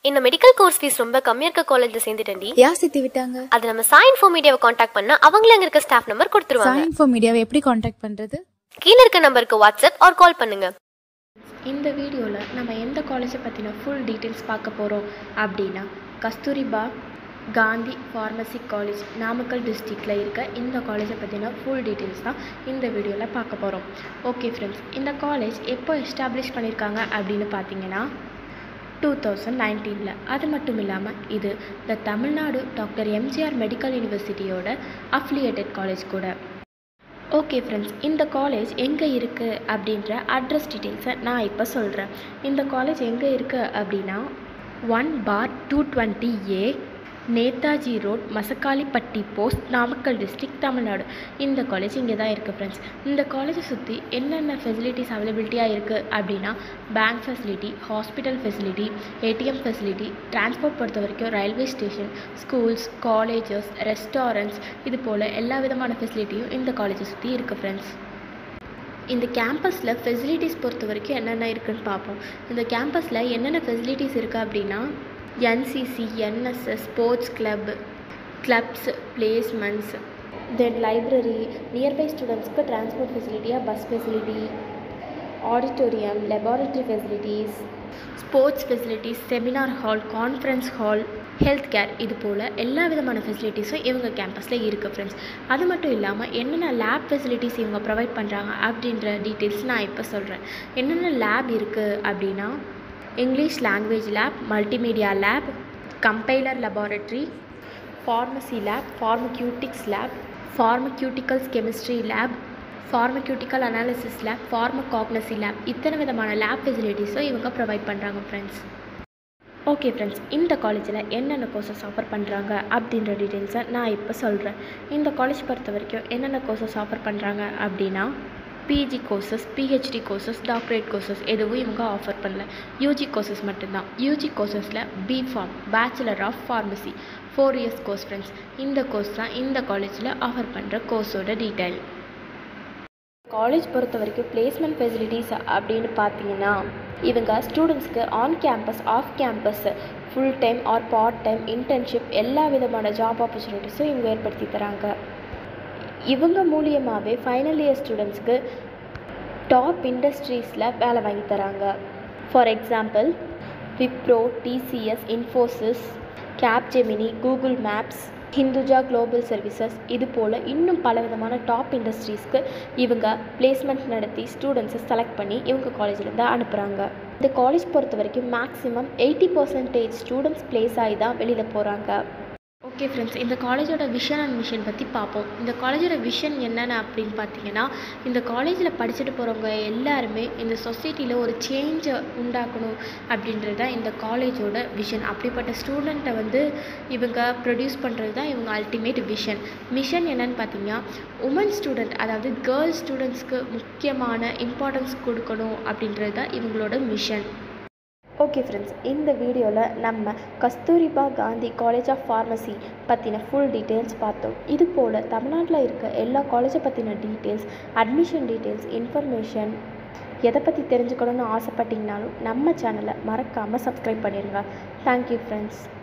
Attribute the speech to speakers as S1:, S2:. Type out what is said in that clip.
S1: இந்த medical course fees ரொம்ப கம்மியா இருக்க காலேஜ்ல சேர்ந்துட்டேன்டி
S2: யார் சேர்த்து விட்டாங்க
S1: அது நம்ம சாய் இன்ஃபோ மீடியாவை காண்டாக்ட் பண்ணா அவங்களே அங்க இருக்க ஸ்டாஃப் நம்பர் கொடுத்துருவாங்க
S2: சாய் இன்ஃபோ மீடியாவை எப்படி காண்டாக்ட் பண்றது
S1: கீழ இருக்க நம்பருக்கு வாட்ஸ்அப் ஆர் கால் பண்ணுங்க
S3: இந்த வீடியோவில் நம்ம எந்த காலேஜை பற்றின ஃபுல் டீட்டெயில்ஸ் பார்க்க போகிறோம் அப்படின்னா கஸ்தூரிபா காந்தி ஃபார்மசி காலேஜ் நாமக்கல் டிஸ்ட்ரிக்டில் இருக்க இந்த காலேஜை பற்றின ஃபுல் டீட்டெயில்ஸ் தான் இந்த வீடியோவில் பார்க்க போகிறோம் ஓகே ஃப்ரெண்ட்ஸ் இந்த காலேஜ் எப்போ எஸ்டாப்ளிஷ் பண்ணியிருக்காங்க அப்படின்னு பார்த்தீங்கன்னா டூ தௌசண்ட் நைன்டீனில் அது மட்டும் இல்லாமல் இது the Tamil Nadu doctor MGR medical யூனிவர்சிட்டியோட அஃபிலியேட்டட் காலேஜ் கூட ஓகே ஃப்ரெண்ட்ஸ் இந்த காலேஜ் எங்கே இருக்குது அப்படின்ற அட்ரஸ் டீட்டெயில்ஸை நான் இப்போ சொல்கிறேன் இந்த காலேஜ் எங்கே இருக்குது அப்படின்னா one bar two twenty A Netaji road Masakkalipatti post Namakkal district Tamil Nadu இந்த காலேஜ் இங்கே தான் இருக்குது ஃப்ரெண்ட்ஸ் இந்த காலேஜை சுற்றி என்னென்ன ஃபெசிலிட்டிஸ் அவைலபிலிட்டியாக இருக்குது அப்படின்னா bank facility hospital facility ATM facility transport பொறுத்த வரைக்கும் railway station schools colleges restaurants இது போல் எல்லா விதமான ஃபெசிலிட்டியும் இந்த காலேஜை சுற்றி இருக்குது ஃப்ரெண்ட்ஸ் இந்த கேம்பஸில் ஃபெசிலிட்டிஸ் பொறுத்த வரைக்கும் என்னென்ன இருக்குன்னு பார்ப்போம் இந்த கேம்பஸில் என்னென்ன ஃபெசிலிட்டிஸ் இருக்குது அப்படின்னா NCC NSS sports club clubs placements then library nearby ஸ்டூடெண்ட்ஸ்க்கு டிரான்ஸ்போர்ட் ஃபெசிலிட்டியாக bus facility auditorium laboratory facilities sports facilities seminar hall conference hall health care இது போல் எல்லா விதமான ஃபெசிலிட்டிஸும் இவங்க கேம்பஸில் இருக்குது ஃப்ரெண்ட்ஸ் அது மட்டும் இல்லாமல் என்னென்ன லேப் ஃபெசிலிட்டிஸ் இவங்க ப்ரொவைட் பண்ணுறாங்க அப்படின்ற டீட்டெயில்ஸ் நான் இப்போ சொல்கிறேன் என்னென்ன லேப் இருக்குது அப்படின்னா English language lab multimedia lab compiler laboratory pharmacy lab pharmaceutics lab pharmaceuticals chemistry lab pharmaceutical analysis lab pharmacognosy lab இத்தனை விதமான லேப் ஃபெசிலிட்டிஸும் இவங்க ப்ரொவைட் பண்ணுறாங்க ஃப்ரெண்ட்ஸ் ஓகே ஃப்ரெண்ட்ஸ் இந்த காலேஜில் என்னென்ன கோர்சஸ் ஆஃபர் பண்ணுறாங்க அப்படின்ற டீட்டெயில்ஸை நான் இப்போ சொல்கிறேன் இந்த காலேஜ் பொறுத்த வரைக்கும் என்னென்ன கோர்சஸ் ஆஃபர் பண்ணுறாங்க அப்படின்னா PG courses PhD courses doctorate courses எதுவும் இவங்க ஆஃபர் பண்ணல யூஜி கோர்சஸ் மட்டும்தான் யூஜி கோர்சஸில் B Pharm bachelor of pharmacy four years course friends இந்த கோர்ஸ் தான் இந்த காலேஜில் ஆஃபர் பண்ணுற கோர்ஸோட டீட்டெயில் காலேஜ் பொறுத்த வரைக்கும் பிளேஸ்மெண்ட் ஃபெசிலிட்டிஸ் அப்படின்னு பார்த்தீங்கன்னா இவங்க ஸ்டூடெண்ட்ஸ்க்கு on campus off campus full time or part time internship எல்லா விதமான ஜாப் ஆப்பர்ச்சுனிட்டிஸும் இவங்க ஏற்படுத்தி தராங்க இவங்க மூலியமாகவே ஃபைனல் இயர் ஸ்டூடெண்ட்ஸ்க்கு டாப் இண்டஸ்ட்ரீஸில் வேலை வாங்கி தராங்க for example Wipro TCS Infosys Capgemini Google Maps Hinduja global services இது போல் இன்னும் பல விதமான டாப் இண்டஸ்ட்ரீஸ்க்கு இவங்க பிளேஸ்மெண்ட் நடத்தி ஸ்டூடெண்ட்ஸை செலக்ட் பண்ணி இவங்க காலேஜ்லேருந்து அனுப்புகிறாங்க இந்த காலேஜ் பொறுத்த வரைக்கும் maximum eighty percentage students place ஆகி தான் வெளியில் போகிறாங்க ஓகே ஃப்ரெண்ட்ஸ் இந்த காலேஜோட விஷன் அண்ட் மிஷன் பற்றி பார்ப்போம் இந்த காலேஜோட விஷன் என்னென்ன அப்படின்னு பார்த்தீங்கன்னா இந்த காலேஜில் படிச்சுட்டு போகிறவங்க எல்லாருமே இந்த சொசைட்டியில் ஒரு சேஞ்சை உண்டாக்கணும் அப்படின்றது தான் இந்த காலேஜோட விஷன் அப்படிப்பட்ட ஸ்டூடெண்ட்டை வந்து இவங்க ப்ரொடியூஸ் பண்ணுறது தான் இவங்க அல்டிமேட் விஷன் மிஷன் என்னன்னு பார்த்தீங்கன்னா உமன் ஸ்டூடெண்ட் அதாவது கேர்ள்ஸ் ஸ்டூடெண்ட்ஸ்க்கு முக்கியமான இம்பார்ட்டன்ஸ் கொடுக்கணும் அப்படின்றது தான் இவங்களோட மிஷன் ஓகே ஃப்ரெண்ட்ஸ் இந்த வீடியோவில் நம்ம Kasturba Gandhi college of pharmacy பற்றின ஃபுல் டீட்டெயில்ஸ் பார்த்தோம் இது போல் தமிழ்நாட்டில் இருக்க எல்லா காலேஜை பற்றின டீட்டெயில்ஸ் அட்மிஷன் டீட்டெயில்ஸ் இன்ஃபர்மேஷன் எதை பற்றி தெரிஞ்சுக்கணும்னு ஆசைப்பட்டீங்கனாலும் நம்ம சேனலை மறக்காமல் சப்ஸ்கிரைப் பண்ணிடுங்க தேங்க்யூ ஃப்ரெண்ட்ஸ்